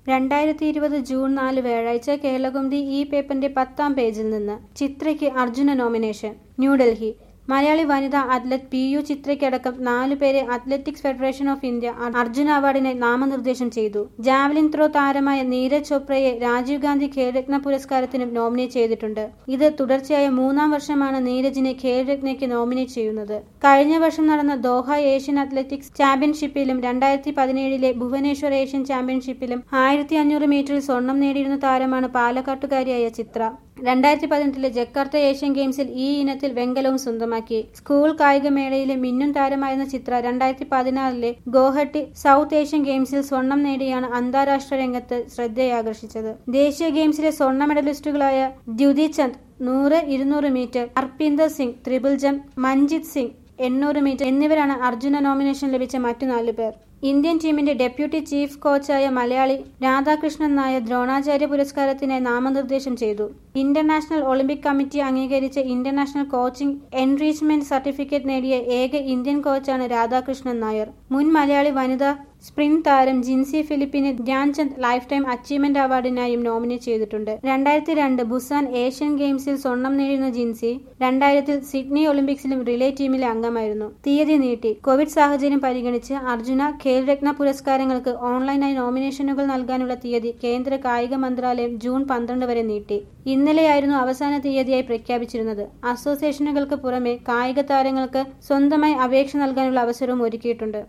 രണ്ടായിരത്തി ഇരുപത് ജൂൺ നാല് വ്യാഴാഴ്ച കേരളകൗമുദി ഈ പേപ്പറിന്റെ പത്താം പേജിൽ നിന്ന് ചിത്രയ്ക്ക് അർജുന നോമിനേഷൻ ന്യൂഡൽഹി മലയാളി വനിതാ അത്ലറ്റ് പി യു ചിത്രയ്ക്കടക്കം നാലുപേരെ athletics federation of India Arjuna അവാർഡിനായി നാമനിർദ്ദേശം ചെയ്തു ജാവലിൻ ത്രോ താരമായ നീരജ് ചോപ്രയെ രാജീവ് ഗാന്ധി ഖേൽരത്ന പുരസ്കാരത്തിനും നോമിനേറ്റ് ചെയ്തിട്ടുണ്ട് ഇത് തുടർച്ചയായ മൂന്നാം വർഷമാണ് നീരജിനെ ഖേൽരത്നയ്ക്ക് നോമിനേറ്റ് ചെയ്യുന്നത് കഴിഞ്ഞ വർഷം നടന്ന ദോഹ ഏഷ്യൻ അത്ലറ്റിക്സ് ചാമ്പ്യൻഷിപ്പിലും രണ്ടായിരത്തി പതിനേഴിലെ ഭുവനേശ്വർ ഏഷ്യൻ ചാമ്പ്യൻഷിപ്പിലും ആയിരത്തി അഞ്ഞൂറ് മീറ്ററിൽ സ്വർണം നേടിയിരുന്ന താരമാണ് പാലക്കാട്ടുകാരിയായ ചിത്ര രണ്ടായിരത്തി പതിനെട്ടിലെ ജക്കാർത്ത ഏഷ്യൻ ഗെയിംസിൽ ഈ ഇനത്തിൽ വെങ്കലവും സ്വന്തമാക്കി സ്കൂൾ കായികമേളയിലെ മിന്നും താരമായിരുന്ന ചിത്ര രണ്ടായിരത്തി പതിനാറിലെ ഗോഹട്ടി സൗത്ത് ഏഷ്യൻ ഗെയിംസിൽ സ്വർണം നേടിയാണ് അന്താരാഷ്ട്ര രംഗത്ത് ശ്രദ്ധയാകർഷിച്ചത് ദേശീയ ഗെയിംസിലെ സ്വർണ്ണ മെഡലിസ്റ്റുകളായ ദ്യുതി ചന്ദ് നൂറ് ഇരുന്നൂറ് metre Arpinder Singh triple jump Manjit Singh എണ്ണൂറ് മീറ്റർ എന്നിവരാണ് അർജുന നോമിനേഷൻ ലഭിച്ച മറ്റു നാല് പേർ ഇന്ത്യൻ ടീമിന്റെ ഡെപ്യൂട്ടി ചീഫ് കോച്ചായ മലയാളി രാധാകൃഷ്ണൻ നായർ ദ്രോണാചാര്യ പുരസ്കാരത്തിനായി നാമനിർദ്ദേശം ചെയ്തു ഇന്റർനാഷണൽ ഒളിമ്പിക് കമ്മിറ്റി അംഗീകരിച്ച ഇന്റർനാഷണൽ കോച്ചിംഗ് എൻറീച്ച്മെന്റ് സർട്ടിഫിക്കറ്റ് നേടിയ ഏക ഇന്ത്യൻ കോച്ചാണ് രാധാകൃഷ്ണൻ നായർ മുൻ മലയാളി വനിതാ സ്പ്രിന്റ് താരം Jincy ഫിലിപ്പിനെ Dhyan Chand life time achievement അവാർഡിനായും nominate ചെയ്തിട്ടുണ്ട് രണ്ടായിരത്തി രണ്ട് ബുസാൻ ഏഷ്യൻ ഗെയിംസിൽ സ്വർണം നേടുന്ന ജിൻസി രണ്ടായിരത്തിൽ സിഡ്നി ഒളിമ്പിക്സിലും റിലേ ടീമിലെ അംഗമായിരുന്നു തീയതി നീട്ടി കോവിഡ് സാഹചര്യം പരിഗണിച്ച് അർജുന ഖേൽരത്ന പുരസ്കാരങ്ങൾക്ക് ഓൺലൈനായി നോമിനേഷനുകൾ നൽകാനുള്ള തീയതി കേന്ദ്ര കായിക മന്ത്രാലയം ജൂൺ പന്ത്രണ്ട് വരെ നീട്ടി ഇന്നലെയായിരുന്നു അവസാന തീയതിയായി പ്രഖ്യാപിച്ചിരുന്നത് അസോസിയേഷനുകൾക്ക് പുറമെ കായിക താരങ്ങൾക്ക് സ്വന്തമായി അപേക്ഷ നൽകാനുള്ള അവസരവും ഒരുക്കിയിട്ടുണ്ട്